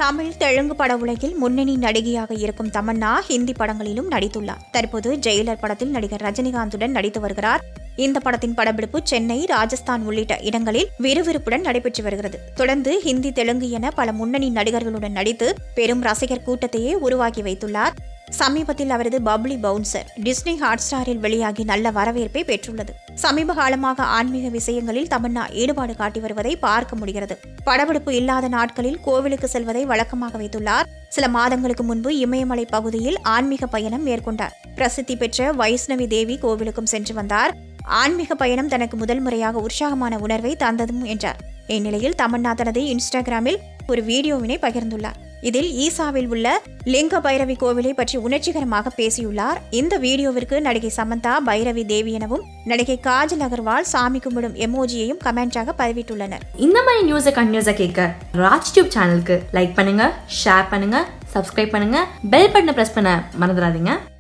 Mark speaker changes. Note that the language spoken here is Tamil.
Speaker 1: தமிழ் தெலுங்கு பட உலகில் முன்னணி நடிகையாக இருக்கும் தமன்னா ஹிந்தி படங்களிலும் நடித்துள்ளார் தற்போது ஜெயிலர் படத்தில் நடிகர் ரஜினிகாந்துடன் நடித்து வருகிறார் இந்த படத்தின் படப்பிடிப்பு சென்னை ராஜஸ்தான் உள்ளிட்ட இடங்களில் விறுவிறுப்புடன் நடைபெற்று வருகிறது தொடர்ந்து ஹிந்தி தெலுங்கு என பல முன்னணி நடிகர்களுடன் நடித்து பெரும் ரசிகர் கூட்டத்தையே உருவாக்கி வைத்துள்ளார் சமீபத்தில் அவரது பப்ளி பவுன்சர் டிஸ்னி ஹாட்ஸ்டாரில் வெளியாகி நல்ல வரவேற்பை பெற்றுள்ளது சமீப காலமாக ஆன்மீக விஷயங்களில் தமன்னா ஈடுபாடு காட்டி வருவதை பார்க்க முடிகிறது படப்பிடிப்பு இல்லாத நாட்களில் கோவிலுக்கு செல்வதை வழக்கமாக வைத்துள்ளார் சில மாதங்களுக்கு முன்பு இமயமலை பகுதியில் ஆன்மீக பயணம் மேற்கொண்டார் பிரசித்தி பெற்ற வைஷ்ணவி தேவி கோவிலுக்கும் சென்று வந்தார் ஆன்மீக பயணம் தனக்கு முதல் முறையாக உற்சாகமான உணர்வை தந்ததும் என்றார் இந்நிலையில் தமன்னா தனது இன்ஸ்டாகிராமில் ஒரு வீடியோவினை பகிர்ந்துள்ளார் இதில் ஈசாவில் உள்ள லிங்க பைரவி கோவிலை பற்றி உணர்ச்சிகரமாக பேசியுள்ளார் இந்த வீடியோவிற்கு நடிகை சமந்தா பைரவி தேவி எனவும் நடிகை காஜல் அகர்வால் சாமி கும்பிடும் எமோஜியையும் கமெண்டாக பதிவிட்டுள்ளனர்
Speaker 2: இந்த மாதிரி நியூஸை கண்டினியூஸாக கேட்க ராஜ் டியூப் சேனலுக்கு லைக் பண்ணுங்க ஷேர் பண்ணுங்க சப்ஸ்கிரைப் பண்ணுங்க பெல் பட்டனை ப்ரெஸ் பண்ண மறந்துடாதீங்க